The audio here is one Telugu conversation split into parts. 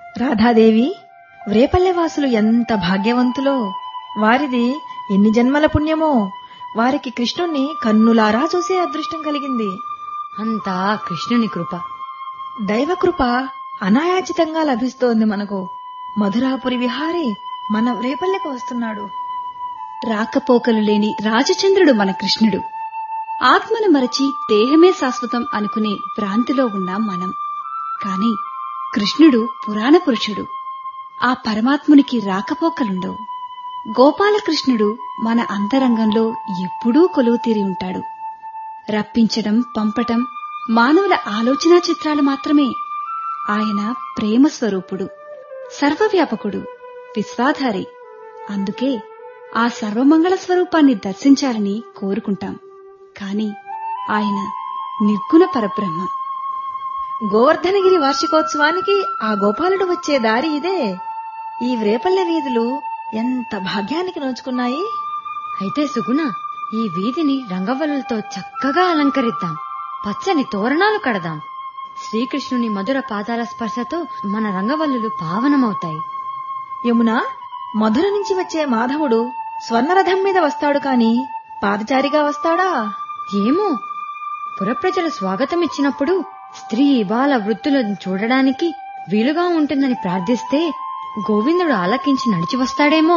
రాధాదేవి వ్రేపల్లెవాసులు ఎంత భాగ్యవంతులో వారిది ఎన్ని జన్మల పుణ్యమో వారికి కృష్ణుణ్ణి కన్నులారా చూసే అదృష్టం కలిగింది అంతా కృష్ణుని కృప దైవకృప అనాయాచితంగా లభిస్తోంది మనకు మధురాపురి విహారి మన రేపల్లెకు వస్తున్నాడు రాకపోకలు లేని రాజచంద్రుడు మన కృష్ణుడు ఆత్మను మరచి దేహమే శాశ్వతం అనుకునే భ్రాంతిలో ఉన్నాం మనం కాని కృష్ణుడు పురాణ పురుషుడు ఆ పరమాత్మునికి రాకపోకలుండవు గోపాలకృష్ణుడు మన అంతరంగంలో ఎప్పుడూ కొలువు తీరి ఉంటాడు రప్పించడం పంపటం మానవుల ఆలోచనా చిత్రాలు మాత్రమే ఆయన ప్రేమ స్వరూపుడు సర్వవ్యాపకుడు విశ్వాధారి అందుకే ఆ సర్వమంగళ స్వరూపాన్ని దర్శించాలని కోరుకుంటాం కాని ఆయన నిర్గుణ పరబ్రహ్మ గోవర్ధనగిరి వార్షికోత్సవానికి ఆ గోపాలుడు వచ్చే దారి ఇదే ఈ వ్రేపల్లె వీధులు ఎంత భాగ్యానికి నోచుకున్నాయి అయితే సుగుణ ఈ వీధిని రంగవల్లులతో చక్కగా అలంకరిద్దాం పచ్చని తోరణాలు కడదాం శ్రీకృష్ణుని మధుర పాదాల స్పర్శతో మన రంగవల్లులు పావనమవుతాయి యమున మధుర నుంచి వచ్చే మాధవుడు స్వర్ణరథం మీద వస్తాడు కాని పాదచారిగా వస్తాడా ఏమో పురప్రజలు స్వాగతం ఇచ్చినప్పుడు స్త్రీ బాల వృత్తులను చూడడానికి వీలుగా ఉంటుందని ప్రార్థిస్తే గోవిందుడు ఆలకించి నడిచి వస్తాడేమో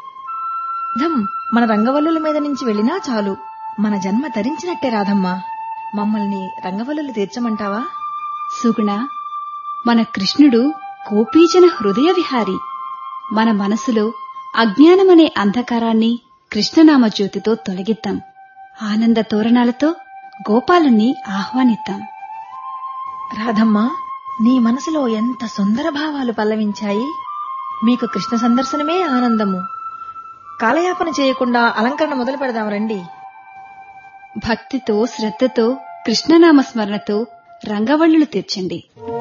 రథం మన రంగవల్లుల మీద నుంచి వెళ్ళినా చాలు మన జన్మ ధరించినట్టే రాధమ్మ మమ్మల్ని రంగవల్లులు తీర్చమంటావా సుగుణ మన కృష్ణుడు గోపీజన హృదయ విహారి మన మనసులో అజ్ఞానమనే అంధకారాన్ని కృష్ణనామ జ్యోతితో తొలగిద్దాం ఆనంద తోరణాలతో గోపాలుణ్ణి ఆహ్వానిద్దాం రాధమ్మ నీ మనసులో ఎంత సుందర భావాలు పల్లవించాయి మీకు కృష్ణ సందర్శనమే ఆనందము కాలయాపన చేయకుండా అలంకరణ మొదలు పెడదాం రండి భక్తితో శ్రద్ధతో కృష్ణనామ స్మరణతో రంగవల్లులు తీర్చండి